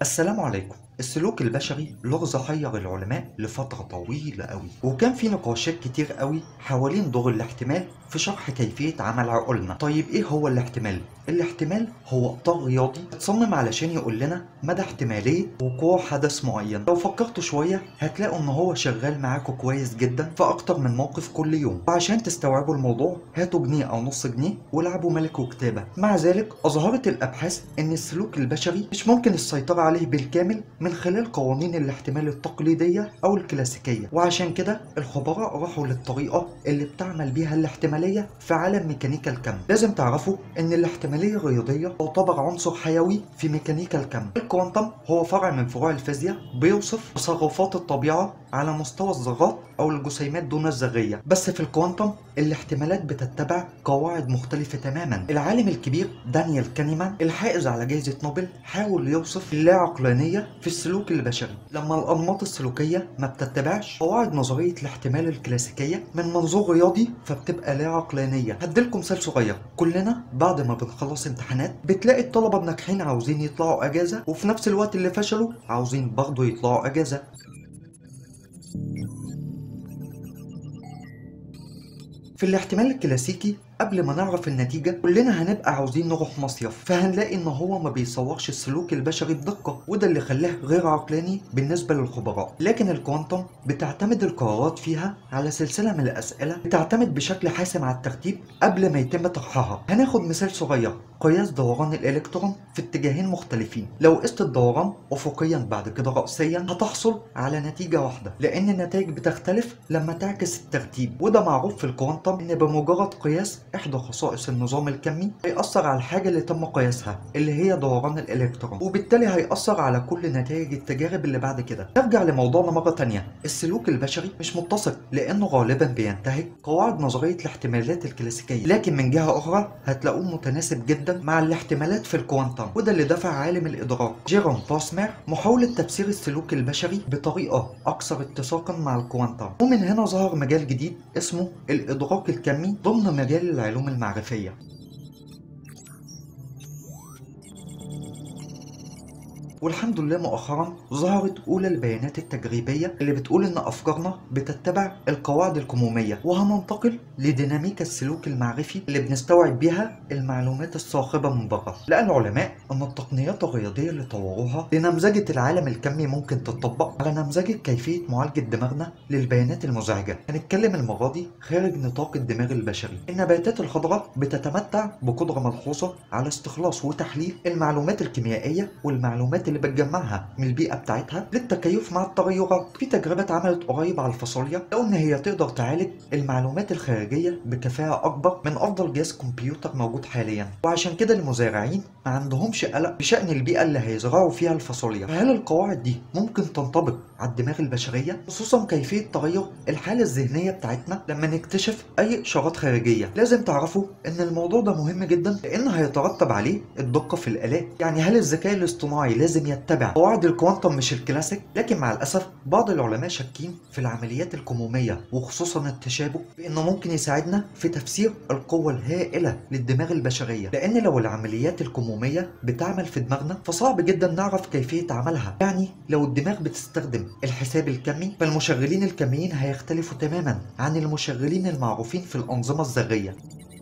السلام عليكم السلوك البشري لغز حير العلماء لفترة طويلة قوي وكان في نقاشات كتير قوي حوالين دور الاحتمال في شرح كيفية عمل عقولنا طيب ايه هو الاحتمال؟ الاحتمال هو اطار رياضي اتصمم علشان يقول لنا مدى احتمالية وقوع حدث معين لو فكرتوا شوية هتلاقوا ان هو شغال معاكم كويس جدا في اكتر من موقف كل يوم وعشان تستوعبوا الموضوع هاتوا جنيه او نص جنيه والعبوا ملك وكتابة مع ذلك اظهرت الابحاث ان السلوك البشري مش ممكن السيطرة عليه بالكامل من خلال قوانين الاحتمال التقليدية او الكلاسيكية وعشان كده الخبراء راحوا للطريقة اللي بتعمل بيها الاحتمالية في عالم ميكانيكا الكم لازم تعرفوا ان الاحتمالية الرياضية تعتبر عنصر حيوي في ميكانيكا الكم الكوانتم هو فرع من فروع الفيزياء بيوصف تصرفات الطبيعة على مستوى الذرات او الجسيمات دون الذرية بس في الكوانتم الاحتمالات بتتبع قواعد مختلفة تماما العالم الكبير دانيال كانيمان الحائز على جائزة نوبل حاول يوصف اللا عقلانية في السلوك البشري لما الأنماط السلوكية ما بتتبعش قواعد نظرية الاحتمال الكلاسيكية من منظور رياضي فبتبقى لا عقلانية هديلكم مثال صغير كلنا بعد ما بنخلص امتحانات بتلاقي الطلبة الناجحين عاوزين يطلعوا أجازة وفي نفس الوقت اللي فشلوا عاوزين برضه يطلعوا أجازة في الاحتمال الكلاسيكي قبل ما نعرف النتيجة كلنا هنبقى عاوزين نروح مصيف فهنلاقي ان هو ما بيصورش السلوك البشري بدقة وده اللي خلاه غير عقلاني بالنسبة للخبراء لكن الكوانتم بتعتمد القرارات فيها على سلسلة من الأسئلة بتعتمد بشكل حاسم على الترتيب قبل ما يتم طرحها هناخد مثال صغير قياس دوران الإلكترون في اتجاهين مختلفين لو قست الدوران أفقيا بعد كده رأسيا هتحصل على نتيجة واحدة لأن النتائج بتختلف لما تعكس الترتيب وده معروف في الكوانتم إن بمجرد قياس إحدى خصائص النظام الكمي هيأثر على الحاجة اللي تم قياسها اللي هي دوران الإلكترون وبالتالي هيأثر على كل نتائج التجارب اللي بعد كده نرجع لموضوعنا مرة تانية السلوك البشري مش متسق لأنه غالبا بينتهج قواعد نظرية الاحتمالات الكلاسيكية لكن من جهة أخرى هتلاقوه متناسب جدا مع الاحتمالات في الكوانتم وده اللي دفع عالم الإدراك جيروم باسمير محاولة تفسير السلوك البشري بطريقة أكثر اتساقا مع الكوانتم ومن هنا ظهر مجال جديد اسمه الإدراك الكمي ضمن مجال العلوم المعرفية والحمد لله مؤخرا ظهرت اولى البيانات التجريبيه اللي بتقول ان افكارنا بتتبع القواعد الكموميه وهننتقل لديناميكا السلوك المعرفي اللي بنستوعب بيها المعلومات الصاخبه من بره لقى العلماء ان التقنيات الرياضيه اللي طوروها لنمذجه العالم الكمي ممكن تطبق على نمذجه كيفيه معالجه دماغنا للبيانات المزعجه هنتكلم المره دي خارج نطاق الدماغ البشري النباتات الخضراء بتتمتع بقدره ملحوظه على استخلاص وتحليل المعلومات الكيميائيه والمعلومات اللي بتجمعها من البيئة بتاعتها للتكيف مع التغيرات في تجربة اتعملت قريب على الفاصوليا لقوا ان هي تقدر تعالج المعلومات الخارجية بكفاءة اكبر من افضل جهاز كمبيوتر موجود حاليا وعشان كده المزارعين ما عندهمش قلق بشأن البيئة اللي هيزرعوا فيها الفاصوليا فهل القواعد دي ممكن تنطبق على الدماغ البشرية خصوصا كيفية تغير الحالة الذهنية بتاعتنا لما نكتشف اي اشارات خارجية لازم تعرفوا ان الموضوع ده مهم جدا لان هيترتب عليه الدقة في الالات يعني هل الذكاء الاصطناعي لازم يتبع قواعد الكوانتم مش الكلاسيك لكن مع الاسف بعض العلماء شاكين في العمليات الكموميه وخصوصا التشابك بانه ممكن يساعدنا في تفسير القوه الهائله للدماغ البشريه لان لو العمليات الكموميه بتعمل في دماغنا فصعب جدا نعرف كيفيه عملها يعني لو الدماغ بتستخدم الحساب الكمي فالمشغلين الكميين هيختلفوا تماما عن المشغلين المعروفين في الانظمه الذريه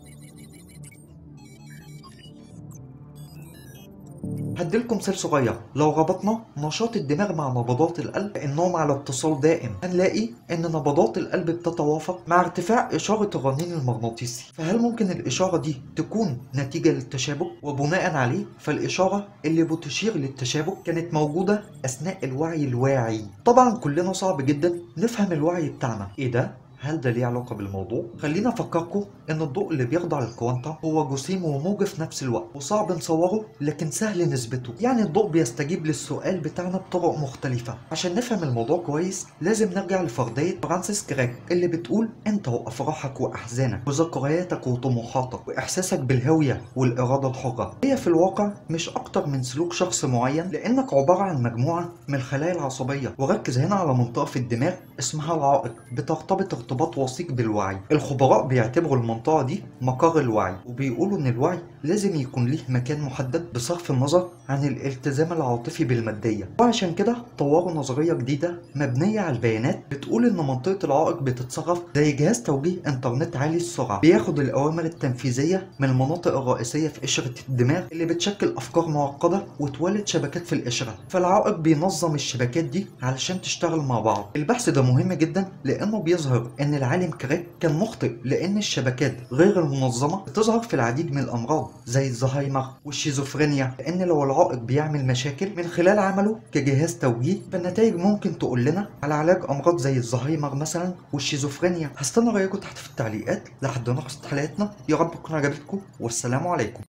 هديلكم مثال صغير لو ربطنا نشاط الدماغ مع نبضات القلب كانهم على اتصال دائم هنلاقي ان نبضات القلب بتتوافق مع ارتفاع اشاره الرنين المغناطيسي فهل ممكن الاشاره دي تكون نتيجه للتشابك وبناء عليه فالاشاره اللي بتشير للتشابك كانت موجوده اثناء الوعي الواعي طبعا كلنا صعب جدا نفهم الوعي بتاعنا ايه ده هل ده ليه علاقة بالموضوع؟ خلينا أفكركم إن الضوء اللي بيخضع للكوانتم هو جسيم وموجة في نفس الوقت وصعب نصوره لكن سهل نسبته يعني الضوء بيستجيب للسؤال بتاعنا بطرق مختلفة عشان نفهم الموضوع كويس لازم نرجع لفرضية فرانسيس كراك اللي بتقول أنت وأفراحك وأحزانك وذكرياتك وطموحاتك وإحساسك بالهوية والإرادة الحرة هي في الواقع مش أكتر من سلوك شخص معين لأنك عبارة عن مجموعة من الخلايا العصبية وركز هنا على منطقة في الدماغ اسمها العائق بترتبط ارتباط وثيق بالوعي الخبراء بيعتبروا المنطقة دي مقر الوعي وبيقولوا إن الوعي لازم يكون ليه مكان محدد بصرف النظر عن الالتزام العاطفي بالمادية وعشان كده طوروا نظرية جديدة مبنية على البيانات بتقول إن منطقة العائق بتتصرف زي جهاز توجيه إنترنت عالي السرعة بياخد الأوامر التنفيذية من المناطق الرئيسية في قشرة الدماغ اللي بتشكل أفكار معقدة وتولد شبكات في القشرة فالعائق بينظم الشبكات دي علشان تشتغل مع بعض البحث ده مهم جدا لأنه بيظهر إن العالم كريك كان مخطئ لأن الشبكات غير المنظمة بتظهر في العديد من الأمراض زي الزهايمر والشيزوفرينيا لأن لو العائق بيعمل مشاكل من خلال عمله كجهاز توجيه فالنتائج ممكن تقول لنا على علاج أمراض زي الزهايمر مثلا والشيزوفرينيا هستنى رأيكم تحت في التعليقات لحد نخلص حلقتنا يا رب تكون عجبتكم والسلام عليكم